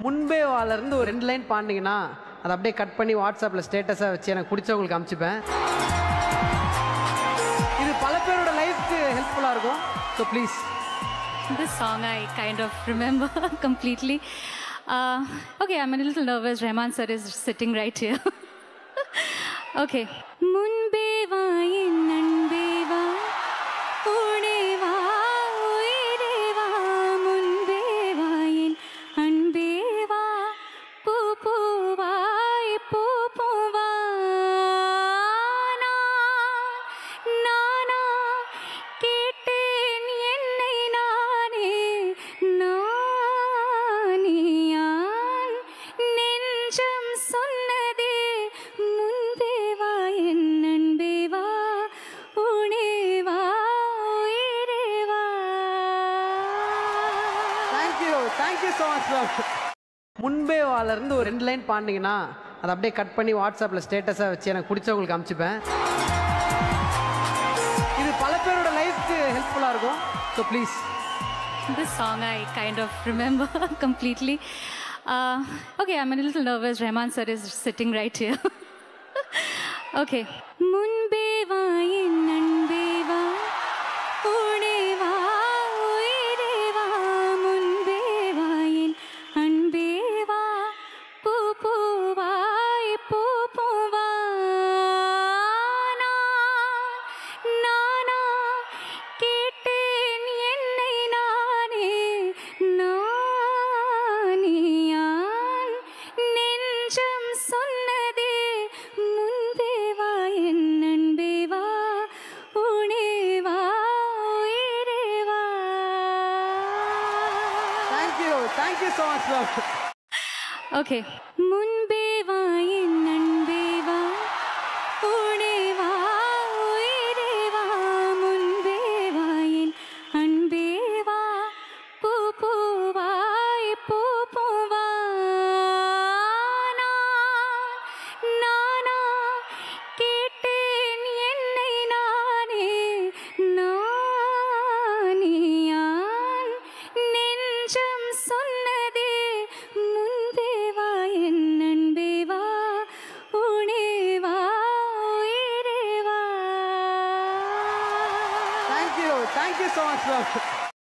முன்பே வால இருந்து ஒரு ரெண்டு லைன் பாண்டிங்கன்னா அதை அப்படியே கட் பண்ணி வாட்ஸ்அப்பில் ஸ்டேட்டஸாக வச்சு எனக்கு பிடிச்சவங்களுக்கு அனுப்பிச்சுப்பேன் இது பல பேரோட லைஃப்க்கு ஹெல்ப்ஃபுல்லாக இருக்கும் so please This song I kind of remember completely. Uh, okay, I'm a little nervous. Rahman sir is sitting right here. okay. முன்பே வா என் அன்பே வா உடே வா உயிரே வா முன்பே வா என் அன்பே வா பூ பூவாய் பூ பூவா நானா கேட்டேன் என்னை நானே நானியான் நெஞ்சம் சொன்னதே முன்பே வா என் அன்பே வா உனே வா உயிரே வா thank you thank you so much ma'am முன்பே வால இருந்து ஒரு ரெண்டு லைன் பாண்டிங்கன்னா அதை அப்படியே கட் பண்ணி வாட்ஸ்அப்பில் ஸ்டேட்டஸாக வச்சு எனக்கு பிடிச்சவங்களுக்கு அனுப்பிச்சுப்பேன் இது பல பேரோட லைஃப்க்கு ஹெல்ப்ஃபுல்லாக இருக்கும் so please This song I kind of remember completely. Uh, okay, I'm a little nervous. Rahman sir is sitting right here. okay. முன்பே வா என் அன்பே வா உடே வா உயிரே வா முன்பே வா என் அன்பே வா பூ பூவாய் பூ பூவா நானா கேட்டேன் என்னை நானே நானியான் நெஞ்சம் சொன்னதே முன்பே வா என் அன்பே வா உனே வா உயிரே வா thank you thank you so much ma'am okay முன்பே